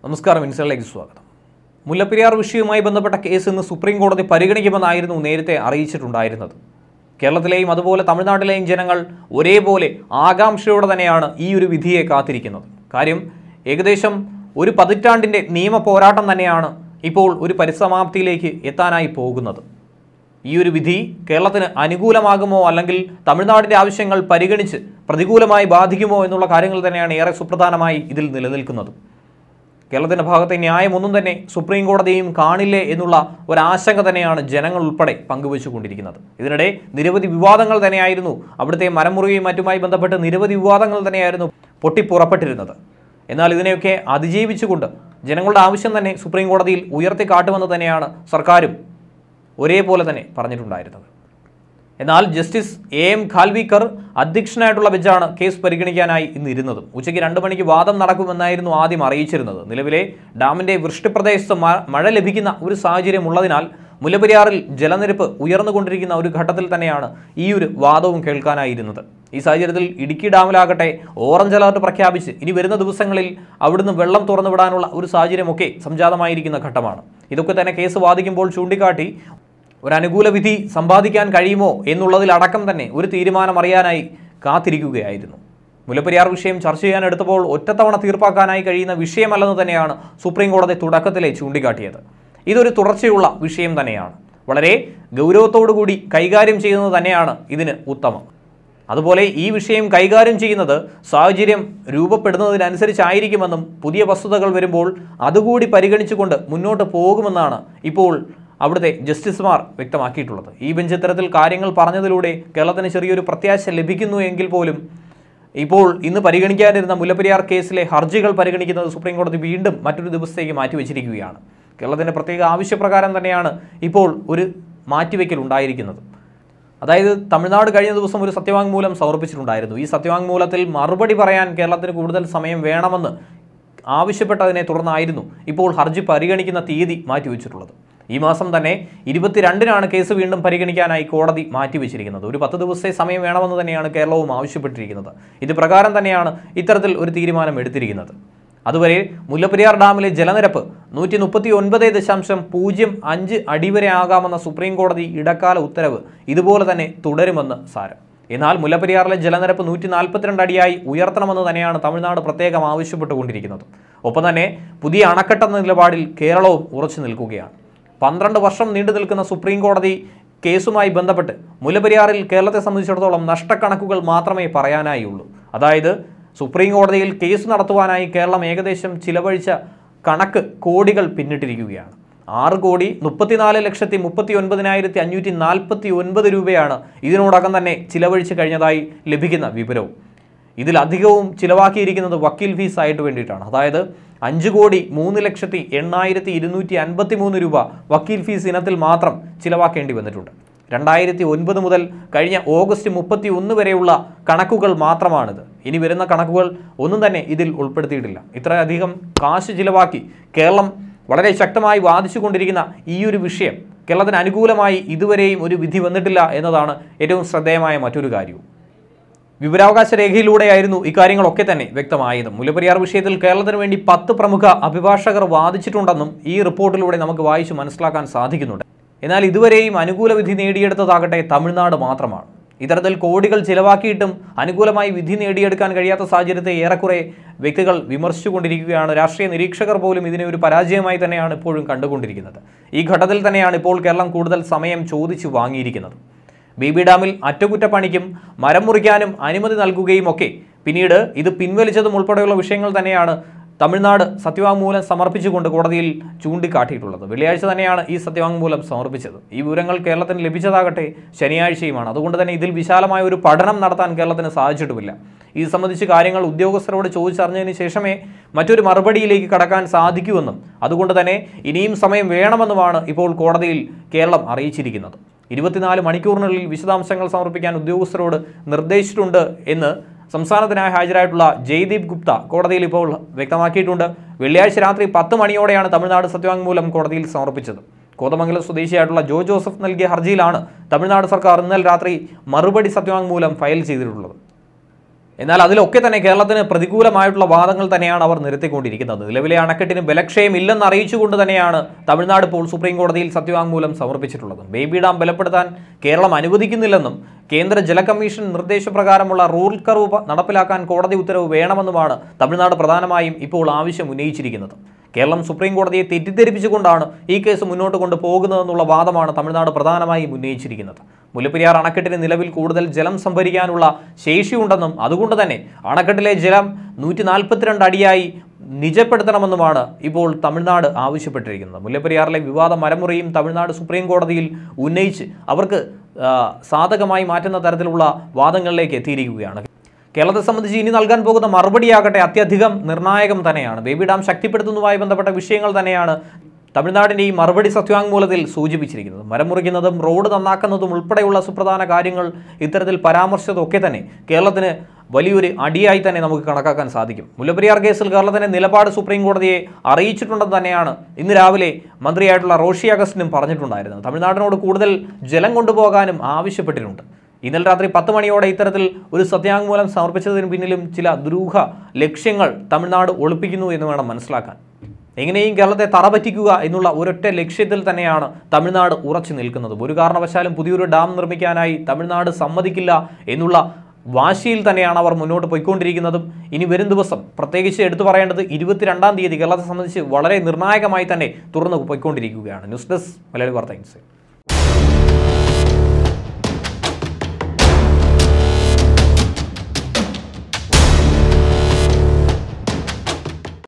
നമസ്കാരം ഇൻസൈഡിലേക്ക് സ്വാഗതം മുല്ലപ്പെരിയാർ വിഷയവുമായി ബന്ധപ്പെട്ട കേസ് ഇന്ന് സുപ്രീം കോടതി പരിഗണിക്കുമെന്നായിരുന്നു നേരത്തെ അറിയിച്ചിട്ടുണ്ടായിരുന്നത് കേരളത്തിലെയും അതുപോലെ തമിഴ്നാട്ടിലെയും ജനങ്ങൾ ഒരേപോലെ ആകാംക്ഷയോടെ തന്നെയാണ് ഈ ഒരു വിധിയെ കാത്തിരിക്കുന്നത് കാര്യം ഏകദേശം ഒരു പതിറ്റാണ്ടിൻ്റെ നിയമ പോരാട്ടം തന്നെയാണ് ഇപ്പോൾ ഒരു പരിസമാപ്തിയിലേക്ക് എത്താനായി പോകുന്നത് ഈ ഒരു വിധി കേരളത്തിന് അനുകൂലമാകുമോ അല്ലെങ്കിൽ തമിഴ്നാടിൻ്റെ ആവശ്യങ്ങൾ പരിഗണിച്ച് പ്രതികൂലമായി ബാധിക്കുമോ എന്നുള്ള കാര്യങ്ങൾ തന്നെയാണ് ഏറെ സുപ്രധാനമായി ഇതിൽ നിലനിൽക്കുന്നത് കേരളത്തിൻ്റെ ഭാഗത്തെ ന്യായമൊന്നും തന്നെ സുപ്രീം കോടതിയും കാണില്ലേ എന്നുള്ള ഒരാശങ്ക തന്നെയാണ് ജനങ്ങൾ ഉൾപ്പെടെ പങ്കുവച്ചുകൊണ്ടിരിക്കുന്നത് ഇതിനിടെ നിരവധി വിവാദങ്ങൾ തന്നെയായിരുന്നു അവിടുത്തെ മരമുറിയും മറ്റുമായി ബന്ധപ്പെട്ട് നിരവധി വിവാദങ്ങൾ തന്നെയായിരുന്നു പൊട്ടിപ്പുറപ്പെട്ടിരുന്നത് എന്നാൽ ഇതിനെയൊക്കെ അതിജീവിച്ചുകൊണ്ട് ജനങ്ങളുടെ ആവശ്യം തന്നെ സുപ്രീം കോടതിയിൽ ഉയർത്തി കാട്ടുമെന്ന് തന്നെയാണ് സർക്കാരും ഒരേപോലെ തന്നെ പറഞ്ഞിട്ടുണ്ടായിരുന്നത് എന്നാൽ ജസ്റ്റിസ് എ എം ഖാൽവിക്കർ അധ്യക്ഷനായിട്ടുള്ള ബെഞ്ചാണ് കേസ് പരിഗണിക്കാനായി ഇന്ന് ഇരുന്നത് ഉച്ചയ്ക്ക് രണ്ട് മണിക്ക് വാദം നടക്കുമെന്നായിരുന്നു ആദ്യം അറിയിച്ചിരുന്നത് നിലവിലെ ഡാമിന്റെ വൃഷ്ടിപ്രദേശത്ത് മ- മഴ ലഭിക്കുന്ന ഒരു സാഹചര്യം ഉള്ളതിനാൽ മുല്ലപ്പെരിയാറിൽ ജലനിരപ്പ് ഉയർന്നുകൊണ്ടിരിക്കുന്ന ഒരു ഘട്ടത്തിൽ തന്നെയാണ് ഈ ഒരു വാദവും കേൾക്കാനായിരുന്നത് ഈ സാഹചര്യത്തിൽ ഇടുക്കി ഡാമിലാകട്ടെ ഓറഞ്ച് അലർട്ട് പ്രഖ്യാപിച്ച് ഇനി വരുന്ന ദിവസങ്ങളിൽ അവിടുന്ന് വെള്ളം തുറന്നു വിടാനുള്ള ഒരു സാഹചര്യമൊക്കെ സംജാതമായിരിക്കുന്ന ഘട്ടമാണ് ഇതൊക്കെ തന്നെ കേസ് വാദിക്കുമ്പോൾ ചൂണ്ടിക്കാട്ടി ഒരു അനുകൂല വിധി സമ്പാദിക്കാൻ കഴിയുമോ എന്നുള്ളതിലടക്കം തന്നെ ഒരു തീരുമാനം അറിയാനായി കാത്തിരിക്കുകയായിരുന്നു മുല്ലപ്പെരിയാർ വിഷയം ചർച്ച ചെയ്യാൻ എടുത്തപ്പോൾ ഒറ്റത്തവണ തീർപ്പാക്കാനായി കഴിയുന്ന വിഷയമല്ലെന്ന് തന്നെയാണ് സുപ്രീം കോടതി തുടക്കത്തിലെ ചൂണ്ടിക്കാട്ടിയത് ഇതൊരു തുടർച്ചയുള്ള വിഷയം തന്നെയാണ് വളരെ ഗൗരവത്തോടുകൂടി കൈകാര്യം ചെയ്യുന്നത് തന്നെയാണ് ഇതിന് ഉത്തമം അതുപോലെ ഈ വിഷയം കൈകാര്യം ചെയ്യുന്നത് സാഹചര്യം രൂപപ്പെടുന്നതിനനുസരിച്ചായിരിക്കുമെന്നും പുതിയ വസ്തുതകൾ വരുമ്പോൾ അതുകൂടി പരിഗണിച്ചുകൊണ്ട് മുന്നോട്ട് പോകുമെന്നാണ് ഇപ്പോൾ അവിടുത്തെ ജസ്റ്റിസുമാർ വ്യക്തമാക്കിയിട്ടുള്ളത് ഈ ബെഞ്ച് ഇത്തരത്തിൽ കാര്യങ്ങൾ പറഞ്ഞതിലൂടെ കേരളത്തിന് ചെറിയൊരു പ്രത്യാശ ലഭിക്കുന്നു എങ്കിൽ പോലും ഇപ്പോൾ ഇന്ന് പരിഗണിക്കാനിരുന്ന മുല്ലപ്പെരിയാർ കേസിലെ ഹർജികൾ പരിഗണിക്കുന്നത് സുപ്രീം കോടതി വീണ്ടും മറ്റൊരു ദിവസത്തേക്ക് മാറ്റിവെച്ചിരിക്കുകയാണ് കേരളത്തിൻ്റെ പ്രത്യേക ആവശ്യപ്രകാരം തന്നെയാണ് ഇപ്പോൾ ഒരു മാറ്റിവെക്കൽ ഉണ്ടായിരിക്കുന്നത് അതായത് തമിഴ്നാട് കഴിഞ്ഞ ദിവസം ഒരു സത്യവാങ്മൂലം സമർപ്പിച്ചിട്ടുണ്ടായിരുന്നു ഈ സത്യവാങ്മൂലത്തിൽ മറുപടി പറയാൻ കേരളത്തിന് കൂടുതൽ സമയം വേണമെന്ന് ആവശ്യപ്പെട്ടതിനെ തുടർന്നായിരുന്നു ഇപ്പോൾ ഹർജി പരിഗണിക്കുന്ന തീയതി മാറ്റിവെച്ചിട്ടുള്ളത് ഈ മാസം തന്നെ ഇരുപത്തിരണ്ടിനാണ് കേസ് വീണ്ടും പരിഗണിക്കാനായി കോടതി മാറ്റിവെച്ചിരിക്കുന്നത് ഒരു പത്ത് ദിവസത്തെ സമയം വേണമെന്ന് തന്നെയാണ് കേരളവും ആവശ്യപ്പെട്ടിരിക്കുന്നത് ഇത് പ്രകാരം തന്നെയാണ് ഇത്തരത്തിൽ ഒരു തീരുമാനം എടുത്തിരിക്കുന്നത് അതുവരെ മുല്ലപ്പെരിയാർ ഡാമിലെ ജലനിരപ്പ് നൂറ്റി മുപ്പത്തി ഒൻപത് ദശാംശം പൂജ്യം അഞ്ച് അടി വരെ ആകാമെന്ന സുപ്രീം കോടതി ഇടക്കാല ഉത്തരവ് ഇതുപോലെ തന്നെ തുടരുമെന്ന് സാരം എന്നാൽ മുല്ലപ്പെരിയാറിലെ ജലനിരപ്പ് നൂറ്റി നാൽപ്പത്തിരണ്ട് അടിയായി ഉയർത്തണമെന്ന് തന്നെയാണ് തമിഴ്നാട് പ്രത്യേകം ആവശ്യപ്പെട്ടുകൊണ്ടിരിക്കുന്നത് ഒപ്പം തന്നെ പുതിയ അണക്കെട്ടെന്ന നിലപാടിൽ കേരളവും ഉറച്ചു നിൽക്കുകയാണ് പന്ത്രണ്ട് വർഷം നീണ്ടു നിൽക്കുന്ന സുപ്രീം കോടതി കേസുമായി ബന്ധപ്പെട്ട് മുല്ലപ്പെരിയാറിൽ കേരളത്തെ സംബന്ധിച്ചിടത്തോളം നഷ്ടക്കണക്കുകൾ മാത്രമേ പറയാനായുള്ളൂ അതായത് സുപ്രീം കോടതിയിൽ കേസ് നടത്തുവാനായി കേരളം ഏകദേശം ചിലവഴിച്ച കണക്ക് കോടികൾ പിന്നിട്ടിരിക്കുകയാണ് ആറ് കോടി മുപ്പത്തിനാല് ലക്ഷത്തി മുപ്പത്തി ഒൻപതിനായിരത്തി അഞ്ഞൂറ്റി നാൽപ്പത്തി ഒൻപത് രൂപയാണ് ഇതിനോടകം തന്നെ ചിലവഴിച്ച് കഴിഞ്ഞതായി ലഭിക്കുന്ന വിവരവും ഇതിലധികവും ചിലവാക്കിയിരിക്കുന്നത് വക്കീൽ ഫീസ് ആയിട്ട് വേണ്ടിയിട്ടാണ് അതായത് അഞ്ച് കോടി മൂന്ന് ലക്ഷത്തി എണ്ണായിരത്തി ഇരുന്നൂറ്റി അൻപത്തി മൂന്ന് രൂപ വക്കീൽ ഫീസ് ഇനത്തിൽ മാത്രം ചിലവാക്കേണ്ടി വന്നിട്ടുണ്ട് രണ്ടായിരത്തി ഒൻപത് മുതൽ കഴിഞ്ഞ ഓഗസ്റ്റ് മുപ്പത്തി ഒന്ന് വരെയുള്ള കണക്കുകൾ മാത്രമാണിത് ഇനി വരുന്ന കണക്കുകൾ ഒന്നും തന്നെ ഇതിൽ ഉൾപ്പെടുത്തിയിട്ടില്ല ഇത്രയധികം കാശ് ചിലവാക്കി കേരളം വളരെ ശക്തമായി വാദിച്ചുകൊണ്ടിരിക്കുന്ന ഈ ഒരു വിഷയം കേരളത്തിന് അനുകൂലമായി ഇതുവരെയും ഒരു വിധി വന്നിട്ടില്ല എന്നതാണ് ഏറ്റവും ശ്രദ്ധേയമായ മറ്റൊരു കാര്യവും വിവരാവകാശ രേഖയിലൂടെയായിരുന്നു ഇക്കാര്യങ്ങളൊക്കെ തന്നെ വ്യക്തമായത് മുല്ലപ്പെരിയാർ വിഷയത്തിൽ കേരളത്തിന് വേണ്ടി പത്ത് പ്രമുഖ അഭിഭാഷകർ വാദിച്ചിട്ടുണ്ടെന്നും ഈ റിപ്പോർട്ടിലൂടെ നമുക്ക് വായിച്ചു മനസ്സിലാക്കാൻ സാധിക്കുന്നുണ്ട് എന്നാൽ ഇതുവരെയും അനുകൂല വിധി നേടിയെടുത്തതാകട്ടെ തമിഴ്നാട് മാത്രമാണ് ഇത്തരത്തിൽ കോടികൾ ചിലവാക്കിയിട്ടും അനുകൂലമായി വിധി നേടിയെടുക്കാൻ കഴിയാത്ത സാഹചര്യത്തെ ഏറെക്കുറെ വ്യക്തികൾ വിമർശിച്ചുകൊണ്ടിരിക്കുകയാണ് രാഷ്ട്രീയ നിരീക്ഷകർ പോലും ഇതിനെ ഒരു പരാജയമായി തന്നെയാണ് ഇപ്പോഴും കണ്ടുകൊണ്ടിരിക്കുന്നത് ഈ ഘട്ടത്തിൽ തന്നെയാണ് ഇപ്പോൾ കേരളം കൂടുതൽ സമയം ചോദിച്ചു വാങ്ങിയിരിക്കുന്നത് ബി ബി ഡാമിൽ അറ്റകുറ്റപ്പണിക്കും മരം മുറിക്കാനും അനുമതി നൽകുകയും ഒക്കെ പിന്നീട് ഇത് പിൻവലിച്ചതും ഉൾപ്പെടെയുള്ള വിഷയങ്ങൾ തന്നെയാണ് തമിഴ്നാട് സത്യവാങ്മൂലം സമർപ്പിച്ചുകൊണ്ട് കോടതിയിൽ ചൂണ്ടിക്കാട്ടിയിട്ടുള്ളത് വെള്ളിയാഴ്ച തന്നെയാണ് ഈ സത്യവാങ്മൂലം സമർപ്പിച്ചത് ഈ വിവരങ്ങൾ കേരളത്തിന് ലഭിച്ചതാകട്ടെ ശനിയാഴ്ചയുമാണ് അതുകൊണ്ട് തന്നെ ഇതിൽ വിശാലമായ ഒരു പഠനം നടത്താൻ കേരളത്തിന് സാധിച്ചിട്ടുമില്ല ഇത് സംബന്ധിച്ച് കാര്യങ്ങൾ ഉദ്യോഗസ്ഥരോട് ചോദിച്ചറിഞ്ഞതിന് ശേഷമേ മറ്റൊരു മറുപടിയിലേക്ക് കടക്കാൻ സാധിക്കുമെന്നും അതുകൊണ്ട് തന്നെ ഇനിയും സമയം വേണമെന്നുമാണ് ഇപ്പോൾ കോടതിയിൽ കേരളം അറിയിച്ചിരിക്കുന്നത് ഇരുപത്തിനാല് മണിക്കൂറിനുള്ളിൽ വിശദാംശങ്ങൾ സമർപ്പിക്കാൻ ഉദ്യോഗസ്ഥരോട് നിർദ്ദേശിച്ചിട്ടുണ്ട് എന്ന് സംസ്ഥാനത്തിനായി ഹാജരായിട്ടുള്ള ജയ്ദീപ് ഗുപ്ത കോടതിയിൽ ഇപ്പോൾ വ്യക്തമാക്കിയിട്ടുണ്ട് വെള്ളിയാഴ്ച രാത്രി പത്ത് മണിയോടെയാണ് തമിഴ്നാട് സത്യവാങ്മൂലം കോടതിയിൽ സമർപ്പിച്ചത് കോതമംഗലം സ്വദേശിയായിട്ടുള്ള ജോ ജോസഫ് നൽകിയ ഹർജിയിലാണ് തമിഴ്നാട് സർക്കാർ ഇന്നലെ രാത്രി മറുപടി സത്യവാങ്മൂലം ഫയൽ ചെയ്തിട്ടുള്ളത് എന്നാൽ അതിലൊക്കെ തന്നെ കേരളത്തിന് പ്രതികൂലമായിട്ടുള്ള വാദങ്ങൾ തന്നെയാണ് അവർ നിരത്തിക്കൊണ്ടിരിക്കുന്നത് നിലവിലെ അണക്കെട്ടിന് ബലക്ഷയം ഇല്ലെന്ന് അറിയിച്ചുകൊണ്ട് തന്നെയാണ് തമിഴ്നാട് ഇപ്പോൾ സുപ്രീം കോടതിയിൽ സത്യവാങ്മൂലം സമർപ്പിച്ചിട്ടുള്ളത് ബേബി ഡാം ബലപ്പെടുത്താൻ കേരളം അനുവദിക്കുന്നില്ലെന്നും കേന്ദ്ര ജല കമ്മീഷൻ നിർദ്ദേശപ്രകാരമുള്ള റൂൾ കർവ് പ- നടപ്പിലാക്കാൻ കോടതി ഉത്തരവ് വേണമെന്നുമാണ് തമിഴ്നാട് പ്രധാനമായും ഇപ്പോൾ ആവശ്യം ഉന്നയിച്ചിരിക്കുന്നത് കേരളം സുപ്രീം കോടതിയെ തെറ്റിദ്ധരിപ്പിച്ചുകൊണ്ടാണ് ഈ കേസ് മുന്നോട്ട് കൊണ്ടുപോകുന്നതെന്നുള്ള വാദമാണ് തമിഴ്നാട് പ്രധാനമായും ഉന്നയിച്ചിരിക്കുന്നത് മുല്ലപ്പെരിയാർ അണക്കെട്ടിന് നിലവിൽ കൂടുതൽ ജലം സംഭരിക്കാനുള്ള ശേഷിയുണ്ടെന്നും അതുകൊണ്ട് തന്നെ അണക്കെട്ടിലെ ജലം നൂറ്റി നാൽപ്പത്തിരണ്ട് അടിയായി നിജപ്പെടുത്തണമെന്നുമാണ് ഇപ്പോൾ തമിഴ്നാട് ആവശ്യപ്പെട്ടിരിക്കുന്നത് മുല്ലപ്പെരിയാറിലെ വിവാദ മരമുറിയും തമിഴ്നാട് സുപ്രീം കോടതിയിൽ ഉന്നയിച്ച് അവർക്ക് ആ, സാധകമായി മാറ്റുന്ന തരത്തിലുള്ള വാദങ്ങളിലേക്ക് എത്തിയിരിക്കുകയാണ് കേരളത്തെ സംബന്ധിച്ച് ഇനി നൽകാൻ പോകുന്ന മറുപടിയാകട്ടെ അത്യധികം നിർണായകം തന്നെയാണ് ബേബി ഡാം ശക്തിപ്പെടുത്തുന്നതുമായി ബന്ധപ്പെട്ട വിഷയങ്ങൾ തന്നെയാണ് തമിഴ്നാടിൻ്റെ ഈ മറുപടി സത്യാങ്മൂലത്തിൽ സൂചിപ്പിച്ചിരിക്കുന്നത് മരം മുറിക്കുന്നതും റോഡ് നന്നാക്കുന്നതും ഉൾപ്പെടെയുള്ള സുപ്രധാന കാര്യങ്ങൾ ഇത്തരത്തിൽ പരാമർശിച്ചതൊക്കെ തന്നെ കേരളത്തിന് വലിയൊരു അടിയായി തന്നെ നമുക്ക് കണക്കാക്കാൻ സാധിക്കും മുല്ലപ്പെരിയാർ കേസിൽ കേരളത്തിന്റെ നിലപാട് സുപ്രീം കോടതിയെ അറിയിച്ചിട്ടുണ്ടെന്ന് തന്നെയാണ് ഇന്ന് രാവിലെ മന്ത്രിയായിട്ടുള്ള റോഷി അഗസ്റ്റിനും പറഞ്ഞിട്ടുണ്ടായിരുന്നത് തമിഴ്നാടിനോട് കൂടുതൽ ജലം കൊണ്ടുപോകാനും ആവശ്യപ്പെട്ടിട്ടുണ്ട് ഇന്നലെ രാത്രി പത്ത് മണിയോടെ ഇത്തരത്തിൽ ഒരു സത്യാങ്മൂലം സമർപ്പിച്ചതിന് പിന്നിലും ചില ദുരൂഹ ലക്ഷ്യങ്ങൾ തമിഴ്നാട് ഒളിപ്പിക്കുന്നു എന്ന് വേണം മനസ്സിലാക്കാൻ എങ്ങനെയും കേരളത്തെ തറപറ്റിക്കുക എന്നുള്ള ഒരൊറ്റ ലക്ഷ്യത്തിൽ തന്നെയാണ് തമിഴ്നാട് ഉറച്ചു നിൽക്കുന്നത് ഒരു കാരണവശാലും പുതിയൊരു ഡാം നിർമ്മിക്കാനായി തമിഴ്നാട് സമ്മതിക്കില്ല എന്നുള്ള വാശിയിൽ തന്നെയാണ് അവർ മുന്നോട്ട് പോയിക്കൊണ്ടിരിക്കുന്നതും ഇനി വരും ദിവസം പ്രത്യേകിച്ച് എടുത്തു പറയേണ്ടത് ഇരുപത്തിരണ്ടാം തീയതി കേരളത്തെ സംബന്ധിച്ച് വളരെ നിർണായകമായി തന്നെ തുറന്നു പോയിക്കൊണ്ടിരിക്കുകയാണ് ന്യൂസ് ഡെസ്ക് മലയാളി വാർത്ത ഇൻസൈറ്റ്